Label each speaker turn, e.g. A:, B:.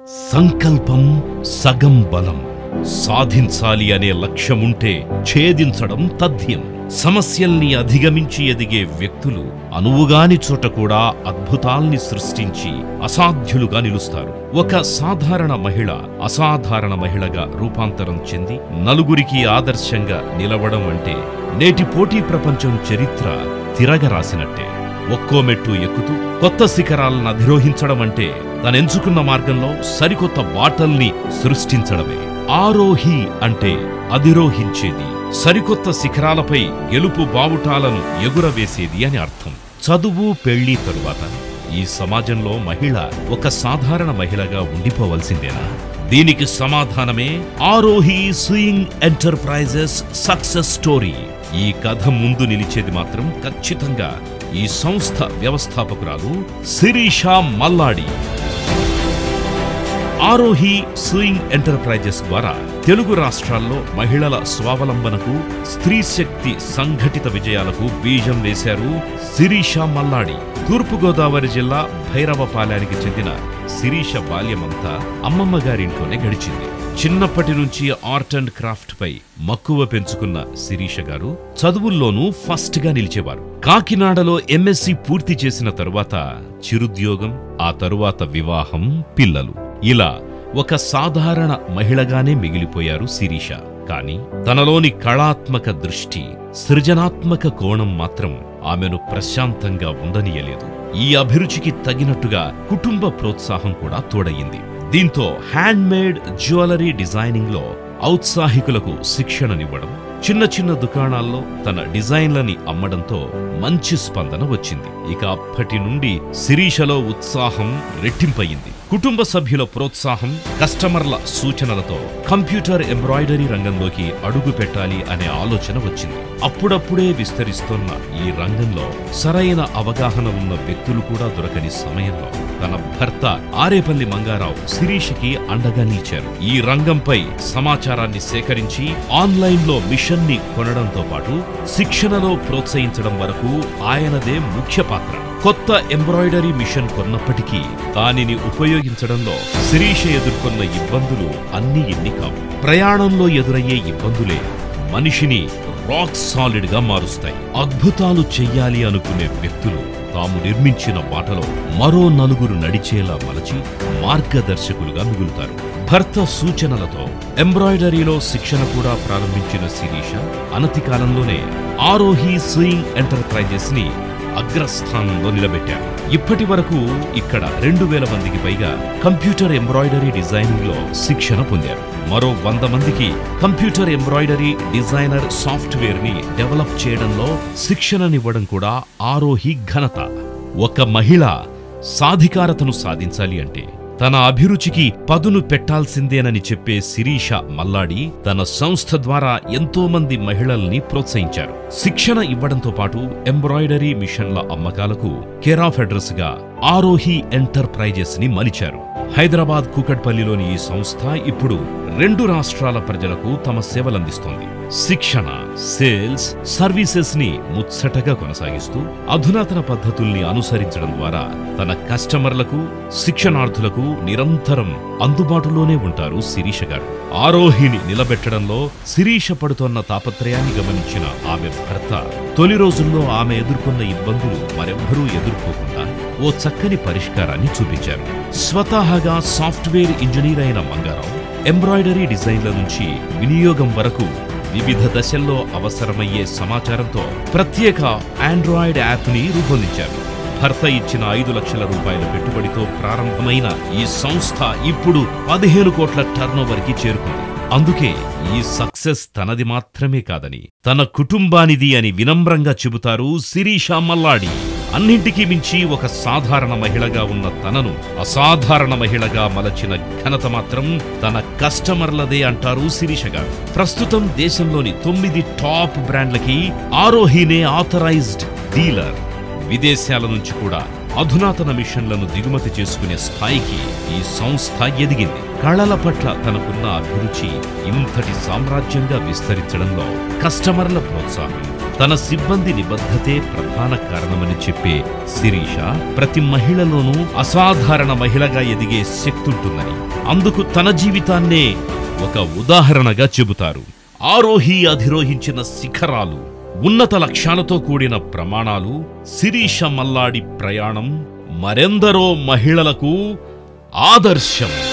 A: సంకల్పం సగం బలం సాధించాలి అనే లక్ష్యముంటే ఛేదించడం తథ్యం సమస్యల్ని అధిగమించి ఎదిగే వ్యక్తులు అనువుగాని చోట కూడా అద్భుతాల్ని సృష్టించి అసాధ్యులుగా నిలుస్తారు ఒక సాధారణ మహిళ అసాధారణ మహిళగా రూపాంతరం చెంది నలుగురికి ఆదర్శంగా నిలవడం అంటే నేటి పోటీ ప్రపంచం చరిత్ర తిరగరాసినట్టే ఒక్కో మెట్టు ఎక్కుతూ కొత్త శిఖరాలను అధిరోహించడం అంటే తనెంచుకున్న మార్గంలో సరికొత్త బాటల్ని సృష్టించడమే ఆరోహి అంటే అధిరోహించేది సరికొత్త శిఖరాలపై గెలుపు బావుటాలను ఎగురవేసేది అని అర్థం చదువు పెళ్లి తరువాత ఈ సమాజంలో మహిళ ఒక సాధారణ మహిళగా ఉండిపోవలసిందేనా దీనికి సమాధానమే Arohi Swing Enterprises success story ఈ కథ ముందు నిలిచేది మాత్రం ఖచ్చితంగా ఈ సంస్థ వ్యవస్థాపకురాలు శిరీష మల్లాడి ఆరోహి స్వింగ్ ఎంటర్ప్రైజెస్ ద్వారా తెలుగు రాష్ట్రాల్లో మహిళల స్వావలంబనకు స్త్రీ శక్తి సంఘటిత విజయాలకు బీజం వేశారు శిరీష మల్లాడి తూర్పుగోదావరి జిల్లా భైరవపాలెనికి చెందిన శిరీష బాల్యమంతా అమ్మమ్మ గారింట్లోనే గడిచింది చిన్నప్పటి నుంచి ఆర్ట్ అండ్ క్రాఫ్ట్ పై మక్కువ పెంచుకున్న శిరీష గారు చదువుల్లోనూ ఫస్ట్ గా నిలిచేవారు కాకినాడలో ఎంఎస్సి పూర్తి చేసిన తరువాత చిరుద్యోగం ఆ తరువాత వివాహం పిల్లలు ఇలా ఒక సాధారణ మహిళగానే మిగిలిపోయారు శిరీష కాని తనలోని కళాత్మక దృష్టి సృజనాత్మక కోణం మాత్రం ఆమెను ప్రశాంతంగా ఉండనీయలేదు ఈ అభిరుచికి తగినట్టుగా కుటుంబ ప్రోత్సాహం కూడా తోడయింది దీంతో హ్యాండ్ మేడ్ జ్యువెలరీ డిజైనింగ్ లో ఔత్సాహికులకు శిక్షణనివ్వడం చిన్న చిన్న దుకాణాల్లో తన డిజైన్లని అమ్మడంతో మంచి స్పందన వచ్చింది ఇక అప్పటి నుండి శిరీషలో ఉత్సాహం రెట్టింపయింది కుటుంబ సభ్యుల ప్రోత్సాహం కస్టమర్ల సూచనలతో కంప్యూటర్ ఎంబ్రాయిడరీ రంగంలోకి అడుగు పెట్టాలి అనే ఆలోచన వచ్చింది అప్పుడప్పుడే విస్తరిస్తున్న ఈ రంగంలో సరైన అవగాహన ఉన్న వ్యక్తులు కూడా దొరకని సమయంలో తన భర్త ఆరేపల్లి మంగారావు శిరీషకి అండగా నిలిచారు ఈ రంగంపై సమాచారాన్ని సేకరించి ఆన్లైన్ లో మిషన్ ని కొనడంతో పాటు శిక్షణలో ప్రోత్సహించడం వరకు ఆయనదే ముఖ్య పాత్ర కొత్త ఎంబ్రాయిడరీ మిషన్ కొన్నప్పటికీ దానిని ఉపయోగించడంలో శిరీష ఎదుర్కొన్న ఇబ్బందులు అన్ని ఎన్ని కావు ప్రయాణంలో ఎదురయ్యే ఇబ్బందులే మనిషిని రాక్ సాలిడ్ గా మారుస్తాయి అద్భుతాలు చెయ్యాలి అనుకునే వ్యక్తులు తాము నిర్మించిన బాటలో మరో నలుగురు నడిచేలా మలచి మార్గదర్శకులుగా మిగులుతారు భర్త సూచనలతో ఎంబ్రాయిడరీలో శిక్షణ కూడా ప్రారంభించిన శిరీష అనతి కాలంలోనే ఆరోహి స్వింగ్ ఎంటర్ప్రైజెస్ ని అగ్రస్థానంలో నిలబెట్టారు ఇప్పటి వరకు ఇక్కడ రెండు వేల మందికి పైగా కంప్యూటర్ ఎంబ్రాయిడరీ డిజైనింగ్ లో శిక్షణ పొందారు మరో వంద మందికి కంప్యూటర్ ఎంబ్రాయిడరీ డిజైనర్ సాఫ్ట్వేర్ ని డెవలప్ చేయడంలో శిక్షణనివ్వడం కూడా ఆరోహి ఘనత ఒక మహిళ సాధికారతను సాధించాలి అంటే తన అభిరుచికి పదును పెట్టాల్సిందేనని చెప్పే శిరీష మల్లాడి తన సంస్థ ద్వారా ఎంతో మంది మహిళల్ని ప్రోత్సహించారు శిక్షణ ఇవ్వడంతో పాటు ఎంబ్రాయిడరీ మిషన్ల అమ్మకాలకు కేరాఫ్ అడ్రస్ గా ఆరోహి ఎంటర్ప్రైజెస్ ని మలిచారు హైదరాబాద్ కూకట్పల్లిలోని ఈ సంస్థ ఇప్పుడు రెండు రాష్ట్రాల ప్రజలకు తమ సేవలందిస్తోంది శిక్షణ సేల్స్ సర్వీసెస్ ని ముచ్చటగా కొనసాగిస్తూ అధునాతన పద్ధతుల్ని అనుసరించడం ద్వారా తన కస్టమర్లకు శిక్షణార్థులకు నిరంతరం అందుబాటులోనే ఉంటారు శిరీష గారు ఆరోహిని నిలబెట్టడంలో శిరీష పడుతోన్న తాపత్రయాన్ని గమనించిన ఆమె భర్త తొలి రోజుల్లో ఆమె ఎదుర్కొన్న ఇబ్బందులు మరెవ్వరూ ఎదుర్కోకుండా ఓ చక్కని పరిష్కారాన్ని చూపించారు స్వతహాగా సాఫ్ట్వేర్ ఇంజనీర్ అయిన మంగారావు ఎంబ్రాయిడరీ డిజైన్ల నుంచి వినియోగం వరకు వివిధ దశల్లో అవసరమయ్యే సమాచారంతో ప్రత్యేక ఆండ్రాయిడ్ యాప్ని రూపొందించారు భర్త ఇచ్చిన ఐదు లక్షల రూపాయల పెట్టుబడితో ప్రారంభమైన ఈ సంస్థ ఇప్పుడు పదిహేను కోట్ల టర్నోవర్కి చేరుకుంది అందుకే ఈ సక్సెస్ తనది మాత్రమే కాదని తన కుటుంబానిది అని వినమ్రంగా చెబుతారు శిరీష మల్లాడి అన్నింటికీ మించి ఒక సాధారణ మహిళగా ఉన్న తనను అసాధారణ మహిళగా మలచిన ఘనత మాత్రం తన కస్టమర్లదే అంటారు శిరీష గారు ప్రస్తుతం దేశంలోని తొమ్మిది టాప్ బ్రాండ్లకి ఆరోహినే ఆథరైజ్డ్ డీలర్ విదేశాల నుంచి కూడా అధునాతన మిషన్లను దిగుమతి చేసుకునే స్థాయికి ఈ సంస్థ ఎదిగింది కళల పట్ల తనకున్న అభిరుచి ఇంతటి సామ్రాజ్యంగా విస్తరించడంలో కస్టమర్ల ప్రోత్సాహం తన సిబ్బంది నిబద్ధతే ప్రధాన కారణమని చెప్పే శిరీష ప్రతి మహిళలోనూ అసాధారణ మహిళగా ఎదిగే శక్తుంటుందని అందుకు తన జీవితాన్నే ఒక ఉదాహరణగా చెబుతారు ఆరోహి అధిరోహించిన శిఖరాలు ఉన్నత లక్ష్యాలతో కూడిన ప్రమాణాలు శిరీష మల్లాడి ప్రయాణం మరెందరో మహిళలకు ఆదర్శం